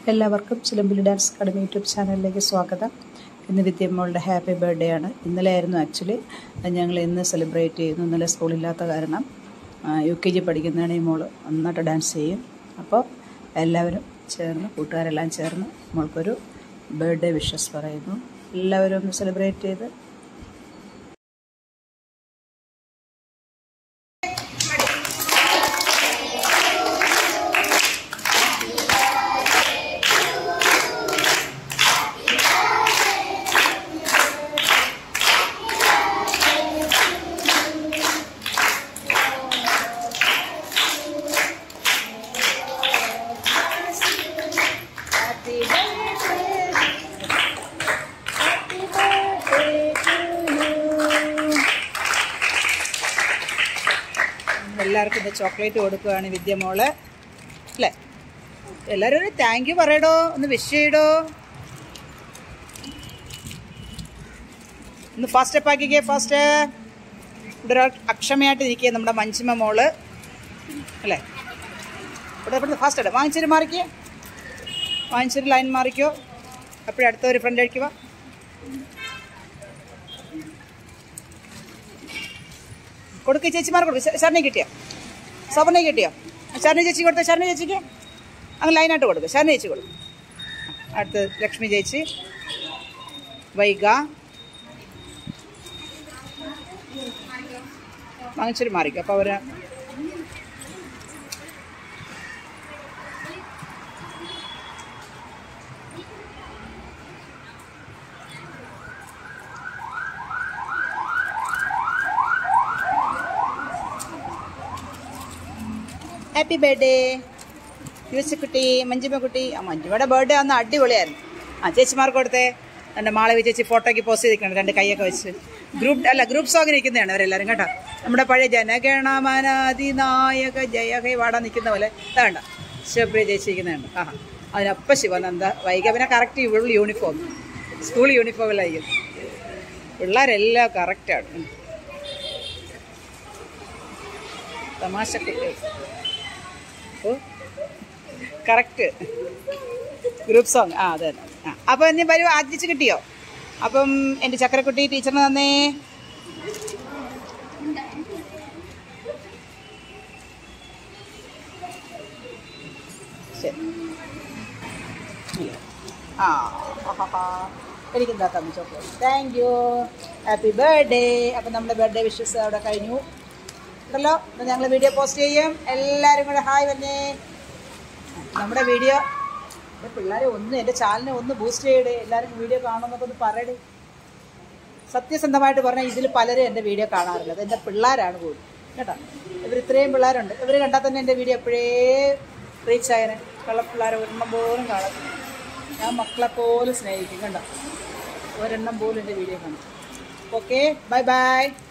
എല്ലാവർക്കും ചിലമ്പുലി dance academy YouTube ചാനലിലേക്ക് സ്വാഗതം ഇന്ന് വിദ്യമ്മളുടെ ഹാപ്പി ബർത്ത്ഡേ ആണ് ഇന്നലെ ആയിരുന്നു ആക്ച്വലി ഞങ്ങൾ ഇന്ന് സെലിബ്രേറ്റ് ചെയ്യുന്നു ഇന്നലെ സ്കൂളില്ലാത്ത കാരണം യു കെ ജി പഠിക്കുന്നതാണ് ഈ മോള് നന്നായിട്ട് ഡാൻസ് ചെയ്യും അപ്പോൾ എല്ലാവരും ചേർന്ന് കൂട്ടുകാരെല്ലാം ചേർന്ന് മോൾക്കൊരു ബർത്ത്ഡേ വിഷസ് പറയുന്നു എല്ലാവരും ഒന്ന് സെലിബ്രേറ്റ് ചെയ്ത് എല്ലാവർക്കും ഇത് ചോക്ലേറ്റ് കൊടുക്കുകയാണ് വിദ്യമോള് അല്ലേ എല്ലാവരും ഒരു താങ്ക് യു പറയടോ ഒന്ന് വിഷ് ചെയ്യടോ ഒന്ന് ഫാസ്റ്റ് അപ്പ് ആക്കിക്കേ ഫാസ്റ്റ് ഇവിടെ ഒരാൾ അക്ഷമയായിട്ട് ഇരിക്കുക നമ്മുടെ മഞ്ചിമ മോള് അല്ലേ ഇവിടെ ഇവിടുന്ന് ഫാസ്റ്റ് ഇടാം വാങ്ങിച്ചിട്ട് മാറിക്കേ വാങ്ങിച്ചിട്ട് ലൈൻ മാറിക്കോ അപ്പോഴും അടുത്ത ഒരു ഫ്രണ്ട് അടിക്കുക കൊടുക്ക് ചേച്ചിമാർ കൊടുക്ക് ശരണി കിട്ടിയോ സവർണ കിട്ടിയോ ശരണി ചേച്ചി കൊടുത്ത ശരണി ചേച്ചിക്ക് അങ്ങ് ലൈനായിട്ട് കൊടുക്ക് ശരണി ചേച്ചി കൊടുക്കും അടുത്ത് ലക്ഷ്മി ചേച്ചി വൈഗ വാങ്ങിച്ചിട്ട് മാറിക്കും അപ്പോൾ അവർ ഹാപ്പി ബർത്ത്ഡേ യൂസക്കുട്ടി മഞ്ജുമക്കുട്ടി ആ മഞ്ജുമയുടെ ബർത്ത്ഡേ അന്ന് അടിപൊളിയായിരുന്നു ആ ചേച്ചിമാർക്ക് കൊടുത്തേ എൻ്റെ മാളവി ചേച്ചി ഫോട്ടോയ്ക്ക് പോസ്റ്റ് ചെയ്തിരിക്കണം രണ്ട് കൈയൊക്കെ വെച്ച് ഗ്രൂപ്പ് അല്ല ഗ്രൂപ്പ് സോങ്ങിന് നിൽക്കുന്നതാണ് അവരെല്ലാവരും കേട്ടോ നമ്മുടെ പഴയ ജനഗണമനാധിനായക ജയ ഹേ വാടാൻ നിൽക്കുന്ന പോലെ വേണ്ട ശിവപ്രിയ ചേച്ചി ഇരിക്കുന്നുണ്ട് ആ അതിനൊപ്പം ശിവനന്ദ വൈകി അവനെ കറക്റ്റ് ഇവിടെ യൂണിഫോം സ്കൂൾ യൂണിഫോമിലായിരിക്കും പിള്ളേരെല്ലാം കറക്റ്റാണ് തമാശ കുട്ടി ഓ കറക്റ്റ് ഗ്രൂപ്പ് സോങ് ആ അതെ അതെ ആ അപ്പോൾ ഇനി വരൂ ആദ്യിച്ച് കിട്ടിയോ അപ്പം എൻ്റെ ചക്കരക്കുട്ടി ടീച്ചറിന് തന്നേ ശരി ആ ആഹാ എനിക്ക് എന്താ തന്നു chocolate thank you happy birthday അപ്പം നമ്മുടെ ബർത്ത്ഡേ വിഷസ് അവിടെ കഴിഞ്ഞു ഉണ്ടല്ലോ അപ്പം ഞങ്ങൾ വീഡിയോ പോസ്റ്റ് ചെയ്യും എല്ലാവരും കൂടെ ഹായ് വന്നേ നമ്മുടെ വീഡിയോ പിള്ളേരെ ഒന്ന് എൻ്റെ ചാനലിനെ ഒന്ന് ബൂസ്റ്റ് ചെയ്യടേ എല്ലാവരും വീഡിയോ കാണുമെന്നൊക്കെ ഒന്ന് പറയടേ സത്യസന്ധമായിട്ട് പറഞ്ഞാൽ ഇതിൽ പലരും എൻ്റെ വീഡിയോ കാണാറില്ല അത് എൻ്റെ പിള്ളേരാണ് കൂടുതൽ കേട്ടോ ഇവർ ഇത്രയും പിള്ളേരുണ്ട് ഇവർ കണ്ടാൽ തന്നെ എൻ്റെ വീഡിയോ എപ്പോഴേ റീച്ച് ആയനെ കള്ളപ്പിള്ളേരെ ഒരെണ്ണം പോലും കാണാം ഞാൻ മക്കളെ പോലും സ്നേഹിക്കും കണ്ടോ ഒരെണ്ണം പോലും എൻ്റെ വീഡിയോ കാണും ഓക്കെ ബൈ ബൈ